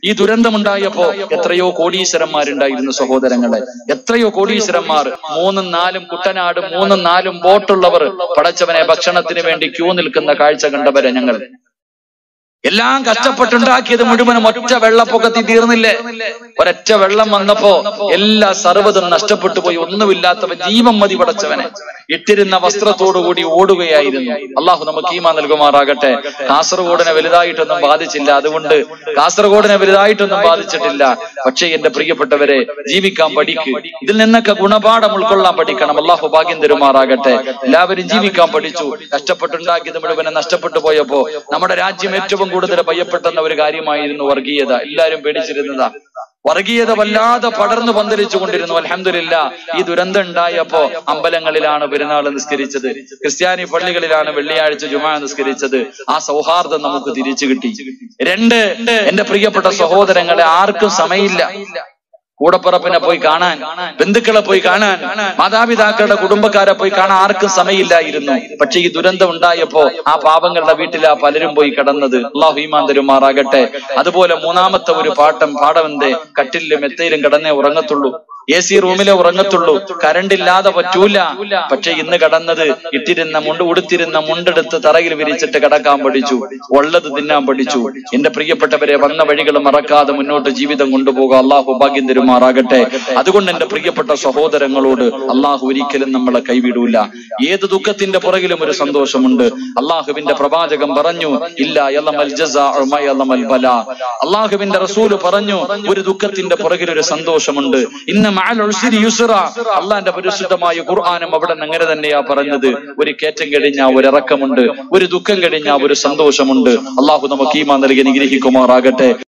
ഈ ദുരന്തമുണ്ടായപ്പോ എത്രയോ കോടീശ്വരന്മാരുണ്ടായിരുന്നു സഹോദരങ്ങളെ എത്രയോ കോടീശ്വരന്മാർ മൂന്നും നാലും കുട്ടനാട് മൂന്നും നാലും ബോട്ടുള്ളവർ പടച്ചവനെ ഭക്ഷണത്തിന് വേണ്ടി ക്യൂ നിൽക്കുന്ന കാഴ്ച കണ്ടവരെ ഞങ്ങൾ എല്ലാം കഷ്ടപ്പെട്ടുണ്ടാക്കിയത് മുഴുവനും ഒറ്റ വെള്ളപ്പൊക്കത്തിൽ തീർന്നില്ലേ ഒരൊറ്റ വെള്ളം വന്നപ്പോ എല്ലാ സർവ്വതും നഷ്ടപ്പെട്ടു പോയി ഒന്നുമില്ലാത്തവൻ ജീവൻ മതി പടച്ചവനെ ഇട്ടിരുന്ന വസ്ത്രത്തോടുകൂടി ഓടുകയായിരുന്നു അള്ളാഹു നമുക്ക് ഈമാ നൽകുമാറാകട്ടെ കാസർഗോഡിനെ വലുതായിട്ടൊന്നും ബാധിച്ചില്ല അതുകൊണ്ട് കാസർഗോഡിനെ വലുതായിട്ടൊന്നും ബാധിച്ചിട്ടില്ല പക്ഷേ എന്റെ പ്രിയപ്പെട്ടവരെ ജീവിക്കാൻ പഠിക്ക് ഇതിൽ നിന്നൊക്കെ ഗുണപാഠം ഉൾക്കൊള്ളാൻ പഠിക്കണം അള്ളാഹു ഭാഗ്യം തരുമാറാകട്ടെ എല്ലാവരും ജീവിക്കാൻ പഠിച്ചു കഷ്ടപ്പെട്ടുണ്ടാക്കിയത് മുഴുവനെ നഷ്ടപ്പെട്ടു പോയപ്പോ നമ്മുടെ രാജ്യം ഏറ്റവും കൂടുതൽ ഭയപ്പെട്ടെന്ന ഒരു കാര്യമായിരുന്നു വർഗീയത എല്ലാവരും പേടിച്ചിരുന്നതാ വർഗീയത വല്ലാതെ പടർന്നു പന്തലിച്ചു കൊണ്ടിരുന്നു അലഹമില്ല ഈ ദുരന്തം ഉണ്ടായപ്പോ അമ്പലങ്ങളിലാണ് പെരുന്നാൾ നിസ്കരിച്ചത് ക്രിസ്ത്യാനി പള്ളികളിലാണ് വെള്ളിയാഴ്ച ജുമാ നിസ്കരിച്ചത് ആ സൗഹാർദ്ദം നമുക്ക് തിരിച്ചു കിട്ടി രണ്ട് എന്റെ പ്രിയപ്പെട്ട സഹോദരങ്ങളെ ആർക്കും സമയമില്ല കൂടപ്പുറപ്പിനെ പോയി കാണാൻ ബന്ധുക്കളെ പോയി കാണാൻ മാതാപിതാക്കളുടെ കുടുംബക്കാരെ പോയി കാണാൻ ആർക്കും സമയമില്ലായിരുന്നു പക്ഷെ ഈ ദുരന്തം ഉണ്ടായപ്പോ ആ പാവങ്ങളുടെ വീട്ടിലാ പലരും പോയി കിടന്നത് അള്ളാഹു ഈമാൻ തരുമാറാകട്ടെ അതുപോലെ മൂന്നാമത്തെ ഒരു പാഠം പാഠമെന്തേ കട്ടിലും മെത്തയിലും കിടന്നേ ഉറങ്ങത്തുള്ളൂ എ സി റൂമിലെ ഉറങ്ങത്തുള്ളൂ കറണ്ട് ഇല്ലാതെ പറ്റൂല പക്ഷെ ഇന്ന് കടന്നത് ഇട്ടിരുന്ന മുണ്ട് ഉടുത്തിരുന്ന മുണ്ടെടുത്ത് തറയിൽ വിരിച്ചിട്ട് കിടക്കാൻ പഠിച്ചു ഉള്ളത് തിന്നാൻ പഠിച്ചു എന്റെ പ്രിയപ്പെട്ടവരെ വന്ന വഴികൾ മറക്കാതെ മുന്നോട്ട് ജീവിതം കൊണ്ടുപോകുക അള്ളാഹു ഭാഗ്യം തരുമാറാകട്ടെ അതുകൊണ്ട് എന്റെ പ്രിയപ്പെട്ട സഹോദരങ്ങളോട് അള്ളാഹു ഒരിക്കലും നമ്മളെ കൈവിടൂല ഏത് ദുഃഖത്തിന്റെ പുറകിലും ഒരു സന്തോഷമുണ്ട് അള്ളാഹുവിന്റെ പ്രവാചകം പറഞ്ഞു ഇല്ല യലമൽ ജസാഉ മ യലമൽ ബലാ. അള്ളാഹുവിന്റെ റസൂല് പറഞ്ഞു ഒരു ദുഃഖത്തിന്റെ പുറകിൽ ഒരു സന്തോഷമുണ്ട് ഇന്ന മഅൽ ഉസ്രി യുസ്റ അള്ളാന്റെ പരിശുദ്ധമായ ഖുർആനും അവിടെ അങ്ങനെ തന്നെയാ പറഞ്ഞത് ഒരു കയറ്റം കഴിഞ്ഞാ ഒരു ഇറക്കമുണ്ട് ഒരു ദുഃഖം കഴിഞ്ഞാ ഒരു സന്തോഷമുണ്ട് അള്ളാഹു നമുക്ക് ഈമാ നൽകി നിഗ്രഹിക്കുമാറാകട്ടെ